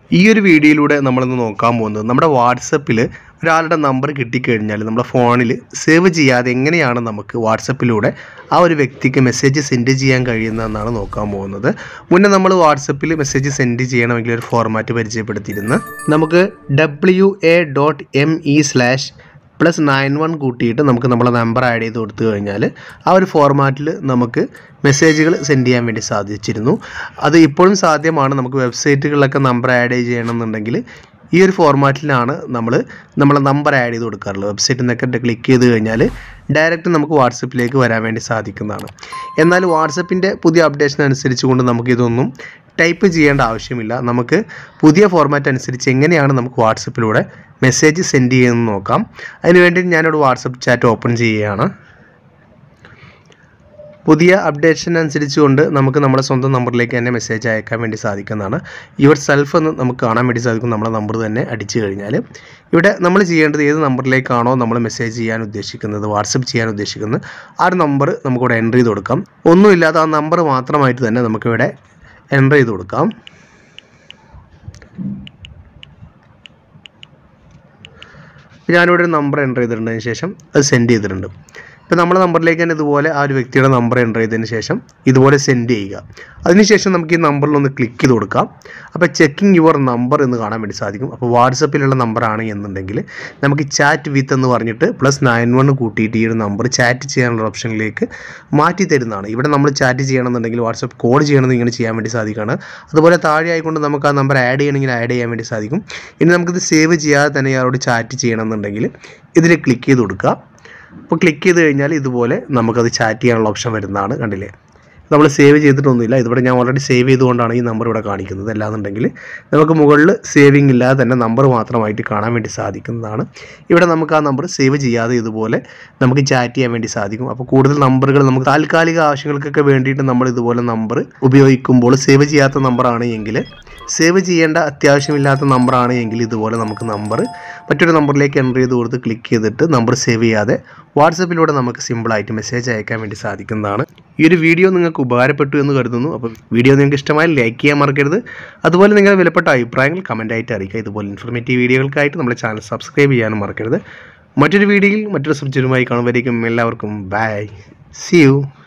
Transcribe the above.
ഈ ഒരു വീഡിയോയിലൂടെ നമ്മളിന്ന് നോക്കാൻ പോകുന്നത് നമ്മുടെ വാട്സപ്പിൽ ഒരാളുടെ നമ്പർ കിട്ടിക്കഴിഞ്ഞാൽ നമ്മുടെ ഫോണിൽ സേവ് ചെയ്യാതെ എങ്ങനെയാണ് നമുക്ക് വാട്സപ്പിലൂടെ ആ ഒരു വ്യക്തിക്ക് മെസ്സേജ് സെൻഡ് ചെയ്യാൻ കഴിയുന്നതെന്നാണ് നോക്കാൻ പോകുന്നത് മുന്നേ നമ്മൾ വാട്സപ്പിൽ മെസ്സേജ് സെൻഡ് ചെയ്യണമെങ്കിൽ ഒരു ഫോർമാറ്റ് പരിചയപ്പെടുത്തിയിരുന്നു നമുക്ക് W A dot M E slash plus nine one കൂട്ടിയിട്ട് നമുക്ക് നമ്മളെ നമ്പർ ആഡ് ചെയ്ത് കൊടുത്തു കഴിഞ്ഞാൽ ആ ഒരു ഫോർമാറ്റിൽ നമുക്ക് മെസ്സേജുകൾ സെൻഡ് ചെയ്യാൻ വേണ്ടി സാധിച്ചിരുന്നു അത് ഇപ്പോഴും സാധ്യമാണ് നമുക്ക് വെബ്സൈറ്റുകളിലൊക്കെ നമ്പർ ആഡ് ചെയ്യണമെന്നുണ്ടെങ്കിൽ ഈ ഒരു ഫോർമാറ്റിലാണ് നമ്മൾ നമ്മളെ നമ്പർ ആഡ് ചെയ്ത് കൊടുക്കാറുള്ളത് വെബ്സൈറ്റിൽ നിന്നൊക്കെ ക്ലിക്ക് ചെയ്ത് കഴിഞ്ഞാൽ ഡയറക്റ്റ് നമുക്ക് വാട്സപ്പിലേക്ക് വരാൻ വേണ്ടി സാധിക്കുന്നതാണ് എന്നാൽ വാട്സപ്പിൻ്റെ പുതിയ അപ്ഡേഷൻ അനുസരിച്ച് കൊണ്ട് നമുക്കിതൊന്നും ടൈപ്പ് ചെയ്യേണ്ട ആവശ്യമില്ല നമുക്ക് പുതിയ ഫോർമാറ്റ് അനുസരിച്ച് എങ്ങനെയാണ് നമുക്ക് വാട്സപ്പിലൂടെ മെസ്സേജ് സെൻഡ് ചെയ്യുന്നത് നോക്കാം അതിനുവേണ്ടി ഞാനൊരു വാട്സപ്പ് ചാറ്റ് ഓപ്പൺ ചെയ്യുകയാണ് പുതിയ അപ്ഡേഷൻ അനുസരിച്ചുകൊണ്ട് നമുക്ക് നമ്മുടെ സ്വന്തം നമ്പറിലേക്ക് തന്നെ മെസ്സേജ് അയക്കാൻ വേണ്ടി സാധിക്കുന്നതാണ് യുവർ സെൽഫ് എന്ന് നമുക്ക് കാണാൻ വേണ്ടി സാധിക്കും നമ്മുടെ നമ്പർ തന്നെ അടിച്ചു കഴിഞ്ഞാൽ ഇവിടെ നമ്മൾ ചെയ്യേണ്ടത് ഏത് നമ്പറിലേക്കാണോ നമ്മൾ മെസ്സേജ് ചെയ്യാൻ ഉദ്ദേശിക്കുന്നത് വാട്സപ്പ് ചെയ്യാൻ ഉദ്ദേശിക്കുന്നത് ആ ഒരു നമ്പർ നമുക്കിവിടെ എൻ്റർ ചെയ്ത് കൊടുക്കാം ഒന്നുമില്ലാതെ ആ നമ്പർ മാത്രമായിട്ട് തന്നെ നമുക്കിവിടെ എൻ്റർ ചെയ്ത് കൊടുക്കാം ഞാനിവിടെ ഒരു നമ്പർ എൻ്റർ ചെയ്തിട്ടുണ്ട് അതിന് ശേഷം അത് സെൻഡ് ചെയ്തിട്ടുണ്ട് ഇപ്പോൾ നമ്മുടെ നമ്പറിലേക്ക് തന്നെ ഇതുപോലെ ആ ഒരു വ്യക്തിയുടെ നമ്പർ എൻ്റർ ചെയ്തതിന് ശേഷം ഇതുപോലെ സെൻഡ് ചെയ്യുക അതിനുശേഷം നമുക്ക് ഈ നമ്പറിൽ ഒന്ന് ക്ലിക്ക് ചെയ്ത് കൊടുക്കാം അപ്പോൾ ചെക്കിംഗ് യുവർ നമ്പർ എന്ന് കാണാൻ വേണ്ടി സാധിക്കും അപ്പോൾ വാട്സപ്പിലുള്ള നമ്പറാണ് എന്നുണ്ടെങ്കിൽ നമുക്ക് ചാറ്റ് വിത്ത് എന്ന് പറഞ്ഞിട്ട് പ്ലസ് നയൻ വൺ കൂട്ടിയിട്ട് ഈ ഒരു നമ്പർ ചാറ്റ് ചെയ്യാനുള്ള ഓപ്ഷനിലേക്ക് മാറ്റി തരുന്നതാണ് ഇവിടെ നമ്മൾ ചാറ്റ് ചെയ്യണമെന്നുണ്ടെങ്കിൽ വാട്സപ്പ് കോൾ ചെയ്യണമെന്ന് ഇങ്ങനെ ചെയ്യാൻ വേണ്ടി സാധിക്കുകയാണ് അതുപോലെ താഴെ ആയിക്കൊണ്ട് നമുക്ക് ആ നമ്പർ ആഡ് ചെയ്യണമെങ്കിൽ ആഡ് ചെയ്യാൻ വേണ്ടി സാധിക്കും ഇനി നമുക്കിത് സേവ് ചെയ്യാതെ തന്നെ ഇയാളോട് ചാറ്റ് ചെയ്യണമെന്നുണ്ടെങ്കിൽ ഇതിൽ ക്ലിക്ക് ചെയ്ത് കൊടുക്കുക അപ്പോൾ ക്ലിക്ക് ചെയ്ത് കഴിഞ്ഞാൽ ഇതുപോലെ നമുക്കത് ചാറ്റ് ചെയ്യാനുള്ള ഓപ്ഷൻ വരുന്നതാണ് കണ്ടില്ലേ നമ്മൾ സേവ് ചെയ്തിട്ടൊന്നുമില്ല ഇതിവിടെ ഞാൻ ഓൾറെഡി സേവ് ചെയ്തുകൊണ്ടാണ് ഈ നമ്പർ ഇവിടെ കാണിക്കുന്നത് അല്ലാന്നുണ്ടെങ്കിൽ നമുക്ക് മുകളിൽ സേവിങ് ഇല്ലാതെ തന്നെ നമ്പർ മാത്രമായിട്ട് കാണാൻ വേണ്ടി സാധിക്കുന്നതാണ് ഇവിടെ നമുക്ക് ആ നമ്പർ സേവ് ചെയ്യാതെ ഇതുപോലെ നമുക്ക് ചാറ്റ് ചെയ്യാൻ വേണ്ടി സാധിക്കും അപ്പോൾ കൂടുതൽ നമ്പറുകൾ നമുക്ക് താൽക്കാലിക ആവശ്യങ്ങൾക്കൊക്കെ വേണ്ടിയിട്ട് നമ്മൾ ഇതുപോലെ നമ്പർ ഉപയോഗിക്കുമ്പോൾ സേവ് ചെയ്യാത്ത നമ്പറാണ് എങ്കിൽ സേവ് ചെയ്യേണ്ട അത്യാവശ്യമില്ലാത്ത നമ്പറാണ് എങ്കിൽ ഇതുപോലെ നമുക്ക് നമ്പർ മറ്റൊരു നമ്പറിലേക്ക് എൻ്റർ ചെയ്ത് കൊടുത്ത് ക്ലിക്ക് ചെയ്തിട്ട് നമ്പർ സേവ് ചെയ്യാതെ വാട്സപ്പിലൂടെ നമുക്ക് സിമ്പിളായിട്ട് മെസ്സേജ് അയക്കാൻ വേണ്ടി സാധിക്കുന്നതാണ് ഈ ഒരു വീഡിയോ നിങ്ങൾക്ക് ഉപകാരപ്പെട്ടു എന്ന് കരുതുന്നു അപ്പോൾ വീഡിയോ നിങ്ങൾക്ക് ഇഷ്ടമായി ലൈക്ക് ചെയ്യാൻ മറക്കരുത് അതുപോലെ നിങ്ങളുടെ വിലപ്പെട്ട അഭിപ്രായങ്ങൾ കമൻറ്റായിട്ട് അറിയിക്കുക ഇതുപോലെ ഇൻഫർമേറ്റീവ് വീഡിയോകൾക്കായിട്ട് നമ്മുടെ ചാനൽ സബ്സ്ക്രൈബ് ചെയ്യാനും മറക്കരുത് മറ്റൊരു വീഡിയോയിൽ മറ്റൊരു സബ്ജക്റ്റുമായി കാണുമ്പോഴേക്കും എല്ലാവർക്കും ബൈ സി യു